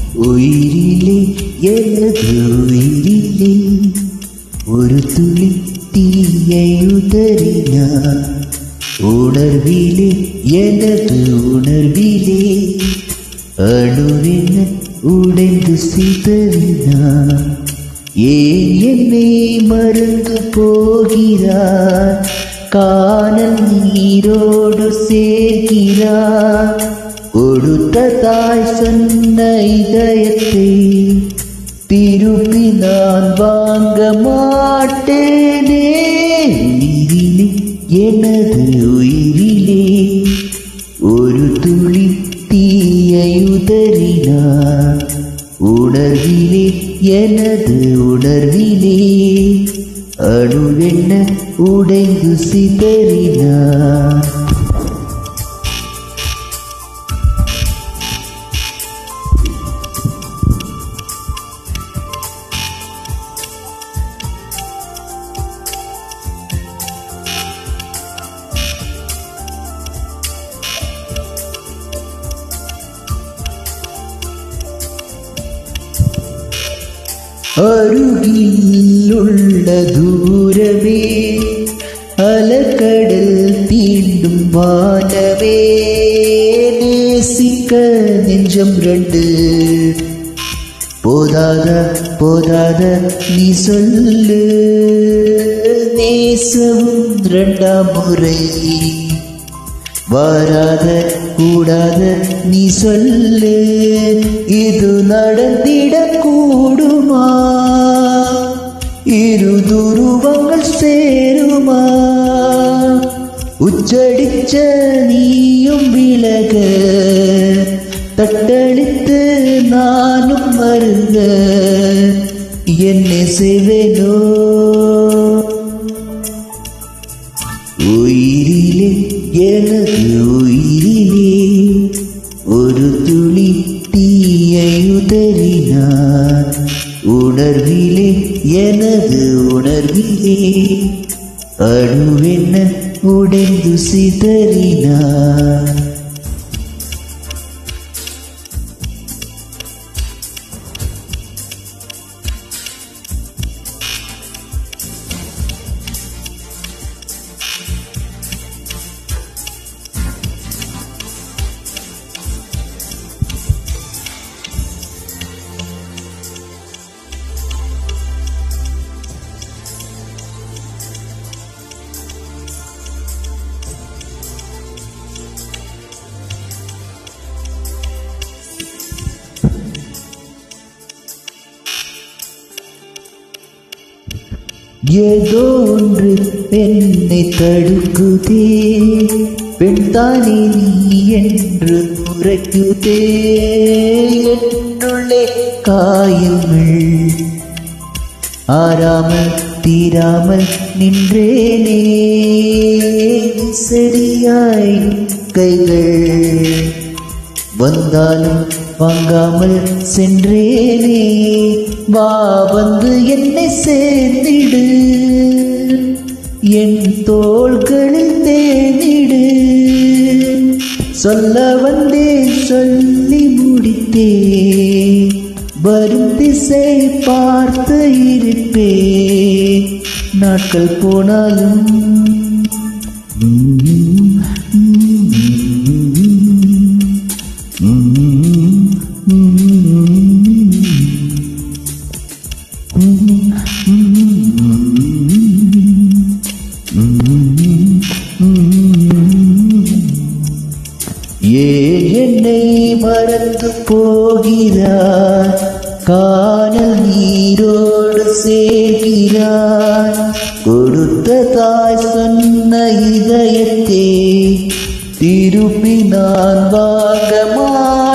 உயிரிலே எனது உயிரிலே ஒரு துளி தீயை உதறினார் உணர்விலே எனது உணர்விலே அணுவென உடைந்து சிதறினார் ஏன் என்னை மறந்து போகிறார் காணல் நீரோடு சேர்க்கிறார் கொடுத்த தாய் சொன்ன இதயத்தை திருப்பி நான் வாங்க மாட்டேனே உயிரிலே எனது உயிரிலே ஒரு துளி தீயை உதறினார் உணர்விலே எனது உணர்விலே அணுவென்ன உடைந்து சிதறினார் அருகில் உள்ள தூரமே அலக்கடல் தீண்டும் வானவே நேசிக்க நெஞ்சம் ரெண்டு போதாத போதாத நீ சொல்லு நேசமும் ரெண்டாம் முறை வராத கூடாத நீ சொல்லு இது நடந்திட கூடுமா இரு துருவங்கள் சேருமா உச்சடிச்ச நீயும் விலக தட்டளித்து நானும் மருங்க என்ன செய்வேனோ உயிரிலே எனது உயிரிலே ஒரு துளி தீயை உதறினார் உணர்விலே எனது உணர்விலே அணுவென்ன உடைந்து சிதறினார் ஏதோ ஒன்று என்னை தடுக்குதே பெண்தானே நீ என்று உரைக்குதே என்னுள்ளே காயங்கள் ஆறாமல் தீராமல் நின்றேனே சரியாய் கைகள் வந்தாலும் வாங்காமல் சென்றேனே வா வந்து என்னை சேர்ந்திடு என் தோள்களில் தேனிடு சொல்ல வந்தேன் சொல்லி முடித்தே வரும் திசை பார்த்து இருப்பே நாட்கள் போனாலும் ஏன் என்னை மறந்து போகிறார் காணல் நீரோடு சேர்கிறார் கொடுத்த தாய் சொன்ன இதயத்தே திருப்பி நான் வாங்க